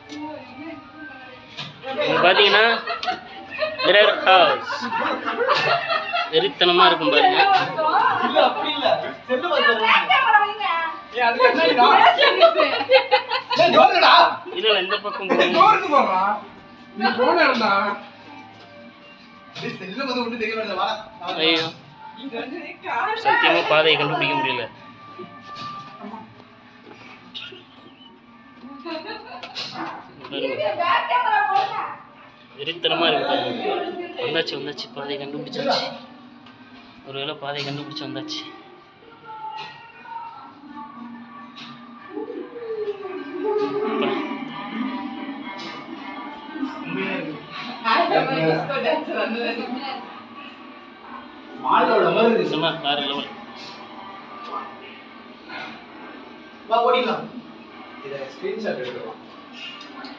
இங்க பாத்தீங்கன்னா mirror house வெறித்தனமா இருக்கும் பாருங்க இல்ல அப்படி இல்ல செல்லு பார்த்து ஏய், அது கண்ணாடிடா. ஏய் ஜோதிடா இல்ல இல்ல இந்த பக்கம் ஏய், போங்க. டோருக்கு போடுறா. நீ போன இடம்டா. டேய் செல்லு பார்த்து ஒண்ணு தெரிய மாட்டேங்குது வா ஐயோ சத்தியமா பாதையை கண்டுபிடிக்க முடியல பாருங்க. வெறித்தனமா இருக்கு பாருங்க வந்தாச்சு வந்தாச்சு பாதையை கண்டுபிடிச்சாச்சு ஒருவேளை பாதையை கண்டுபிடிச்சு வந்தாச்சு அப்பா. மாலோட மாதிரி இருக்கு சும்மா வேற லெவல் வா ஓடிடலாம் இத ஸ்கிரீன்ஷாட் எடுக்கலாம்